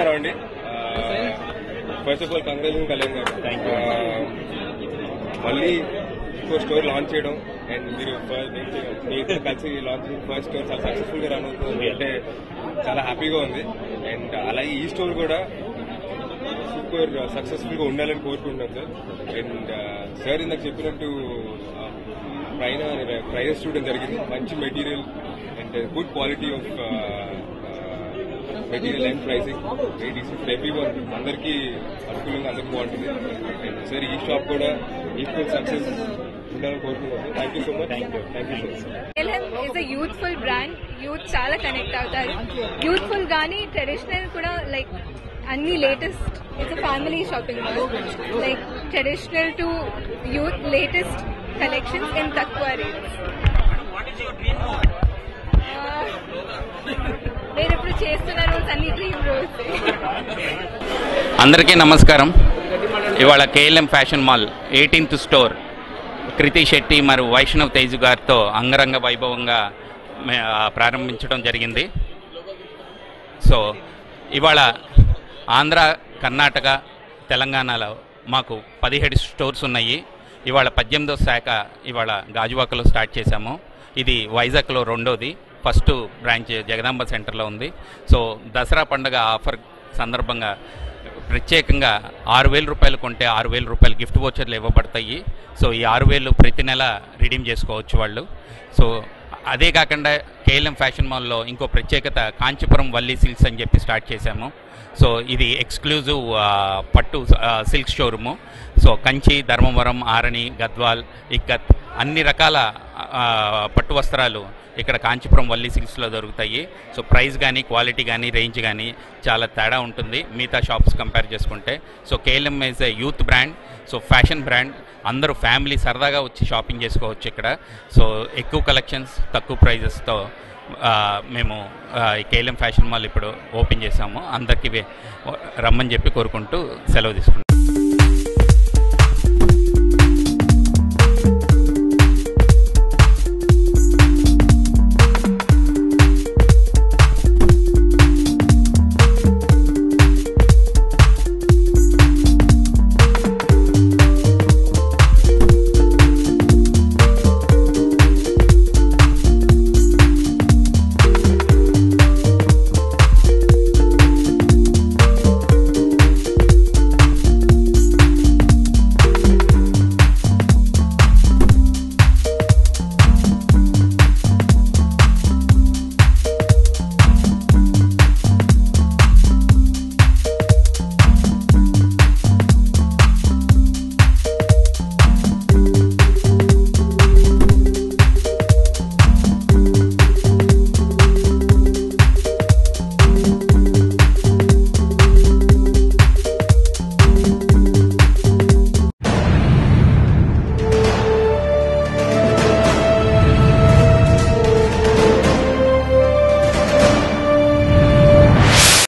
బాగున్నామండి first of all congratulation Kalyan garu ఆ, మళ్ళీ ఇంకో స్టోర్ లాంచ్ చేయడం అండ్ మీరు ఫస్ట్ మీతో కలిసి లాంచ్ చేసిన ఫస్ట్ స్టోర్ చాలా సక్సెస్ఫుల్ గా రన్ అవుతుంది అంటే చాలా హ్యాపీగా ఉంది అండ్ అలాగే ఈ స్టోర్ కూడా సూపర్ సక్సెస్ఫుల్ గా ఉండాలని కోరుకుంటున్నాం సార్ అండ్ సార్ ఇందాక చెప్పినట్టు ఆ, పైన ప్రైజెస్ చూడడం జరిగింది మంచి material and good quality of material and pricing very decent every one అందరికీ అనుకూలంగా అందరికీ బాగుంటుంది అండ్ సార్ ఈ షాప్ కూడా ఈక్వల్ సక్సెస్ ఉండాలని కోరుకుంటున్నాను thank you so much thank you so much LM is a youthful brand youth చాలా కనెక్ట్ అవుతారు యూత్ఫుల్ గానీ ట్రెడిషనల్ కూడా లైక్ అన్ని latest it's family shopping mall like traditional to youth latest collections in తక్కువ rates నేను ఇప్పుడు చేస్తున్న roles అన్ని డ్రీమ్ రోల్స్ అందరికీ నమస్కారం ఇవాళ KLM fashion mall eighteenth store Krithi Shetty మరియు వైష్ణవ్ తేజ్ గారితో అంగరంగ వైభవంగా మే- ఆ, ప్రారంభించడం జరిగింది సో ఇవాళ ఆంధ్ర కర్ణాటక తెలంగాణలో మాకు పదిహేడు స్టోర్స్ ఉన్నాయి ఇవాళ పద్దెనిమిదో శాఖ ఇవాళ గాజువాకలో స్టార్ట్ చేశాము ఇది వైజాగ్లో రెండోది ఫస్ట్ బ్రాంచ్ జగదాంబ సెంటర్లో ఉంది సో దసరా పండుగ ఆఫర్ సందర్భంగా ప్రత్యేకంగా ఆరు వేల రూపాయలు కొంటే ఆరు వేల రూపాయలు గిఫ్ట్ వోచర్లు ఇవ్వబడతాయి సో ఈ ఆరు వేలు ప్రతి నెల రిడీమ్ చేసుకోవచ్చు వాళ్ళు సో అదే కాకుండా కేఎల్ఎం ఫ్యాషన్ మాల్లో ఇంకో ప్రత్యేకత కాంచీపురం వల్లి సిల్క్స్ అని చెప్పి స్టార్ట్ చేశాము సో ఇది ఎక్స్క్లూజివ్ ఆ, పట్టు ఆ, silk showroom so Kanchi Dharmavaram Arani Gadwal ikat అన్ని రకాల ఆ, పట్టు వస్త్రాలు ఇక్కడ కాంచీపురం వల్లి సిల్క్స్లో దొరుకుతాయి సో ప్రైస్ కానీ క్వాలిటీ కానీ రేంజ్ కానీ చాలా తేడా ఉంటుంది మిగతా షాప్స్ కంపేర్ చేసుకుంటే so KLM is a youth brand so fashion brand అందరూ ఫ్యామిలీ సరదాగా వచ్చి షాపింగ్ చేసుకోవచ్చు ఇక్కడ సో ఎక్కువ కలెక్షన్స్ తక్కువ ప్రైజెస్తో మేము ఆ, ఈ కేఎల్ఎం ఫ్యాషన్ మాల్ ఇప్పుడు ఓపెన్ చేసాము అందరికీ వే- రమ్మని చెప్పి కోరుకుంటూ సెలవు తీసుకుంటాం